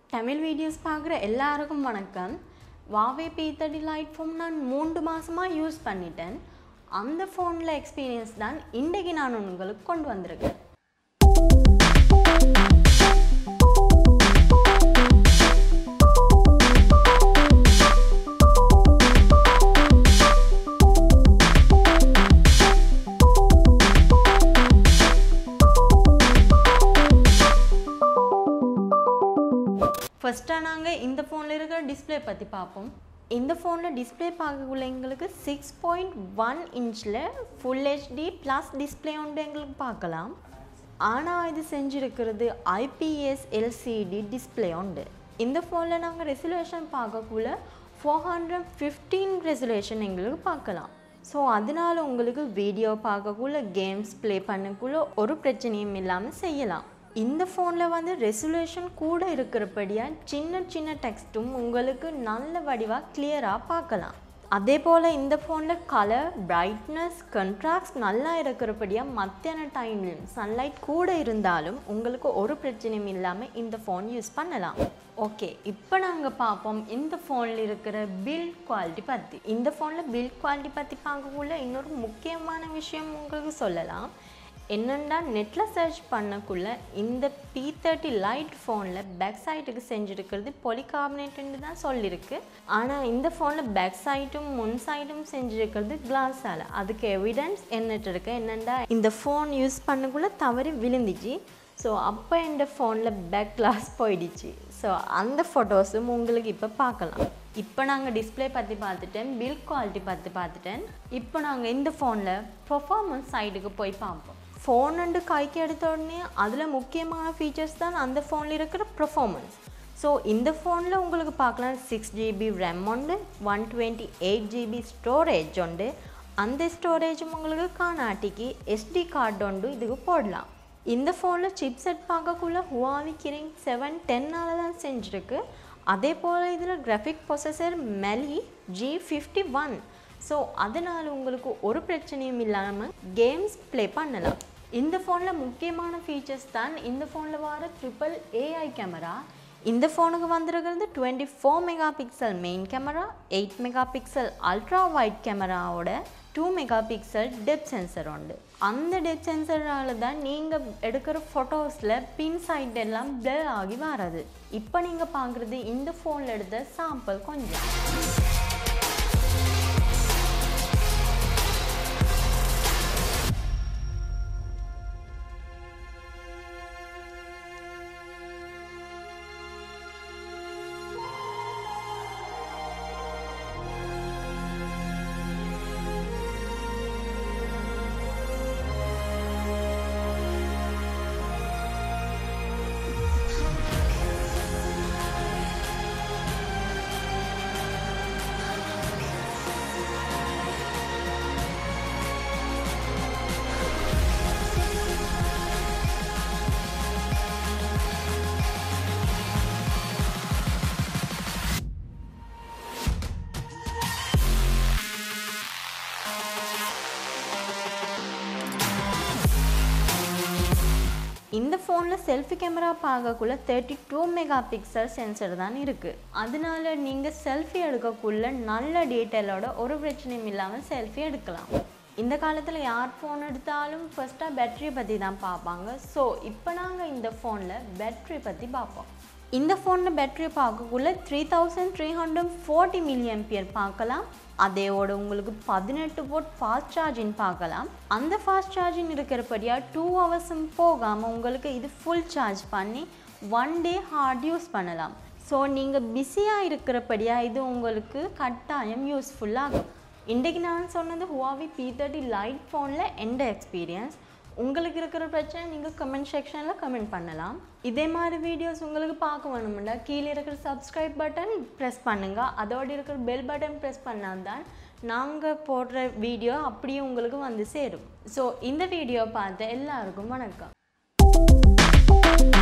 Tamil videos பார்க்குற எல்லாருக்கும் வணக்கம் Huawei P thirty lite phone நான் மூன்று மாதமாக யூஸ் பண்ணிட்டேன் அந்த ஃபோனில் எக்ஸ்பீரியன்ஸ் தான் இன்றைக்கு நான் உங்களுக்கு கொண்டு வந்திருக்கேன் ஃபஸ்ட்டாக நாங்கள் இந்த ஃபோனில் இருக்கிற டிஸ்பிளே பற்றி பார்ப்போம் இந்த ஃபோனில் டிஸ்பிளே பார்க்கக்குள்ள எங்களுக்கு சிக்ஸ் பாயிண்ட் ஒன் இன்ச்சில் ஃபுல் ஹெச்டி ப்ளஸ் டிஸ்பிளே உண்டு எங்களுக்கு பார்க்கலாம் ஆனால் இது செஞ்சுருக்கிறது ஐபிஎஸ் எல்சிடி டிஸ்பிளே உண்டு இந்த ஃபோனில் நாங்கள் ரெசல்யூஷன் பார்க்கக்குள்ள ஃபோர் ஹண்ட்ரட் ஃபிஃப்டீன் ரெசல்யூஷன் எங்களுக்கு பார்க்கலாம் ஸோ அதனால உங்களுக்கு வீடியோ பார்க்கக்குள்ள கேம்ஸ் ப்ளே பண்ணக்குள்ள ஒரு பிரச்சனையும் இல்லாமல் செய்யலாம் இந்த ஃபோனில் வந்து ரெசல்யூஷன் கூட இருக்கிறபடியாக சின்ன சின்ன டெக்ஸ்ட்டும் உங்களுக்கு நல்ல வடிவாக கிளியராக பார்க்கலாம் அதே போல் இந்த ஃபோனில் கலர் பிரைட்னஸ் கண்ட்ராக்ட்ஸ் நல்லா இருக்கிறபடியாக மத்தியான டைம்லையும் சன்லைட் கூட இருந்தாலும் உங்களுக்கு ஒரு பிரச்சனையும் இல்லாமல் இந்த ஃபோன் யூஸ் பண்ணலாம் ஓகே இப்போ நாங்கள் பார்ப்போம் இந்த ஃபோனில் இருக்கிற பில்ட் குவாலிட்டி பற்றி இந்த ஃபோனில் பில்ட் குவாலிட்டி பற்றி பார்க்கக்குள்ள இன்னொரு முக்கியமான விஷயம் உங்களுக்கு சொல்லலாம் என்னென்னா நெட்டில் சர்ச் பண்ணக்குள்ள இந்த பி தேர்ட்டி லைட் ஃபோனில் பேக் சைட்டுக்கு செஞ்சுருக்கிறது பொலிகார்பனேட்டுன்னு தான் சொல்லியிருக்கு ஆனால் இந்த ஃபோனில் பேக் சைட்டும் முன் சைடும் செஞ்சுருக்கிறது கிளாஸால் அதுக்கு எவிடன்ஸ் என்னட்டு இருக்கு என்னென்னா இந்த ஃபோன் யூஸ் பண்ணக்குள்ளே தவறி விழுந்துச்சு ஸோ அப்போ இந்த ஃபோனில் பேக் கிளாஸ் போயிடுச்சு ஸோ அந்த ஃபோட்டோஸும் உங்களுக்கு இப்போ பார்க்கலாம் இப்போ நாங்கள் டிஸ்பிளே பற்றி பார்த்துட்டேன் பில் குவாலிட்டி பற்றி பார்த்துட்டேன் இப்போ நாங்கள் இந்த ஃபோனில் பர்ஃபார்மன்ஸ் சைடுக்கு போய் பார்ப்போம் ஃபோன் அண்டு கைக்கு எடுத்த உடனே அதில் முக்கியமான ஃபீச்சர்ஸ் தான் அந்த ஃபோனில் இருக்கிற பர்ஃபார்மன்ஸ் ஸோ இந்த ஃபோனில் உங்களுக்கு பார்க்கலாம் சிக்ஸ் ஜிபி ரேம் உண்டு one twenty eight GB storage உண்டு அந்த ஸ்டோரேஜும் உங்களுக்கு காணாட்டிக்கு எஸ்டி கார்டு உண்டு இதுக்கு போடலாம் இந்த ஃபோனில் சிப் செட் பார்க்கக்குள்ள ஹுவாவி கிரிங் செவன் டென்னால் தான் செஞ்சுருக்கு அதே போல் இதில் graphic processor Mali G fifty one so அதனால் உங்களுக்கு ஒரு பிரச்சனையும் இல்லாமல் கேம்ஸ் ப்ளே பண்ணலாம் இந்த ஃபோனில் முக்கியமான ஃபீச்சர்ஸ் தான் இந்த ஃபோனில் வர ட்ரிபிள் ஏஐ கேமரா இந்த ஃபோனுக்கு வந்திருக்கிறது twenty four megapixel main camera eight megapixel ultra wide கேமராவோட two megapixel depth sensor உண்டு அந்த டெப் சென்சரால் தான் நீங்கள் எடுக்கிற ஃபோட்டோஸில் பின் சைட் எல்லாம் பிளர் ஆகி வராது இப்போ நீங்கள் பார்க்குறது இந்த ஃபோனில் எடுத்த சாம்பிள் கொஞ்சம் இந்த ஃபோனில் செல்ஃபி கேமரா பார்க்கக்குள்ள thirty two megapixel sensor தான் இருக்குது அதனால நீங்கள் செல்ஃபி எடுக்கக்குள்ள நல்ல டீட்டெயிலோட ஒரு பிரச்சனையும் இல்லாமல் செல்ஃபி எடுக்கலாம் இந்த காலத்தில் யார் ஃபோன் எடுத்தாலும் ஃபஸ்ட்டாக பேட்டரியை பற்றி தான் பார்ப்பாங்க ஸோ இப்போ நாங்கள் இந்த ஃபோனில் பேட்ரி பற்றி பார்ப்போம் இந்த ஃபோனில் பேட்டரி பார்க்கக்குள்ள three thousand three hundred forty milliampere பார்க்கலாம் அதேவோட உங்களுக்கு பதினெட்டு வோட் ஃபாஸ்ட் சார்ஜிங் பார்க்கலாம் அந்த ஃபாஸ்ட் சார்ஜிங் இருக்கிறபடியாக டூ ஹவர்ஸும் போகாமல் உங்களுக்கு இது ஃபுல் சார்ஜ் பண்ணி ஒன் டே ஹார்ட் யூஸ் பண்ணலாம் ஸோ நீங்கள் பிஸியாக இருக்கிறபடியாக இது உங்களுக்கு கட்டாயம் யூஸ்ஃபுல்லாகும் இன்றைக்கு நான் சொன்னது ஹுவாவி பி தேர்ட்டி லைட் ஃபோனில் எந்த எக்ஸ்பீரியன்ஸ் உங்களுக்கு இருக்கிற பிரச்சனை நீங்கள் கமெண்ட் செக்ஷனில் கமெண்ட் பண்ணலாம் இதே மாதிரி வீடியோஸ் உங்களுக்கு பார்க்க வேணும்னா கீழே இருக்கிற சப்ஸ்கிரைப் பட்டன் ப்ரெஸ் பண்ணுங்கள் அதோடு இருக்கிற பெல் பட்டன் ப்ரெஸ் பண்ணால் தான் நாங்கள் போடுற வீடியோ அப்படியே உங்களுக்கு வந்து சேரும் ஸோ இந்த வீடியோ பார்த்த எல்லாருக்கும் வணக்கம்